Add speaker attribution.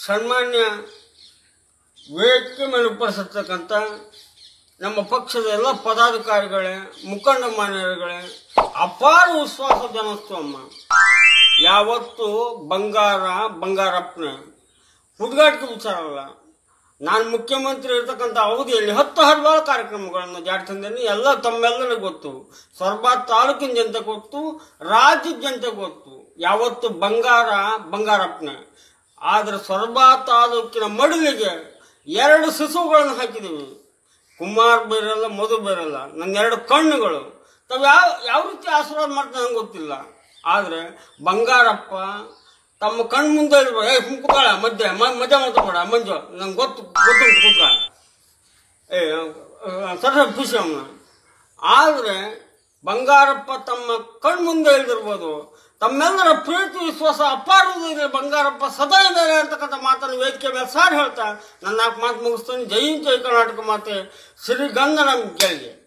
Speaker 1: ಸನ್ಮಾನ್ಯ ವೇದಿಕೆ ಮೇಲೆ ಉಪರಿಸಿರ್ತಕ್ಕಂಥ ನಮ್ಮ ಪಕ್ಷದ ಎಲ್ಲ ಪದಾಧಿಕಾರಿಗಳೇ ಮುಖಂಡ ಮಾನ್ಯರುಗಳೇ ಅಪಾರ ವಿಶ್ವಾಸ ಜನಸ್ತಮ್ಮ ಯಾವತ್ತು ಬಂಗಾರ ಬಂಗಾರಪ್ಪನ ಹುಡುಗಾಟಿಕೆ ವಿಚಾರ ಅಲ್ಲ ನಾನು ಮುಖ್ಯಮಂತ್ರಿ ಇರ್ತಕ್ಕಂಥ ಅವಧಿಯಲ್ಲಿ ಹತ್ತು ಹಲವಾರು ಕಾರ್ಯಕ್ರಮಗಳನ್ನು ಜಾರಿ ತಂದೇನೆ ಎಲ್ಲ ತಮ್ಮೆಲ್ಲರಿಗೂ ಗೊತ್ತು ಸೊರಬ ತಾಲೂಕಿನ ಜನತೆ ಗೊತ್ತು ರಾಜ್ಯದ ಜನತೆ ಗೊತ್ತು ಯಾವತ್ತು ಬಂಗಾರ ಬಂಗಾರಪ್ಪನ ಆದ್ರೆ ಸೊರಬ ತಾಲೂಕಿನ ಮಡಿಲಿಗೆ ಎರಡು ಶಿಶುಗಳನ್ನು ಹಾಕಿದ್ದೀವಿ ಕುಮಾರ್ ಬೇರಲ್ಲ ಮಧು ಬೇರಲ್ಲ ನನ್ನ ಎರಡು ಕಣ್ಣುಗಳು ತಾವು ಯಾವ ಯಾವ ರೀತಿ ಆಶೀರ್ವಾದ ಮಾಡ್ತಾರೆ ನಂಗೆ ಗೊತ್ತಿಲ್ಲ ಆದ್ರೆ ಬಂಗಾರಪ್ಪ ತಮ್ಮ ಕಣ್ಣು ಮುಂದೆ ಇರ್ಬೋದು ಏ ಕುತ್ಕೊಳ್ಳ ಮಧ್ಯ ಮ- ಮಧ್ಯ ಮಾತಾಡ ಮಂಜು ನಂಗೆ ಗೊತ್ತು ಗೊತ್ತುಂಟು ಕುತ್ಕೊಳ್ಳ ಏ ಸರ ಖುಷಿ ಅವನ ಆದ್ರೆ ಬಂಗಾರಪ್ಪ ತಮ್ಮ ಕಣ್ಣು ಮುಂದೆ ಇಳಿದಿರ್ಬೋದು ತಮ್ಮೆಲ್ಲರ ಪ್ರೀತಿ ವಿಶ್ವಾಸ ಅಪಾರದಲ್ಲಿ ಬಂಗಾರಪ್ಪ ಸದಾ ಇದ್ದಾರೆ ಅಂತಕ್ಕಂಥ ಮಾತನ್ನು ವೇದಿಕೆ ಮೇಲೆ ಸಾರಿ ಹೇಳ್ತಾ ನನ್ನ ನಾಲ್ಕು ಮಾತು ಮುಗಿಸ್ತಾನೆ ಜೈ ಜೈ ಕರ್ನಾಟಕ ಮಾತೆ ಶ್ರೀಗಂಧನ ಗೆಳಿಗೆ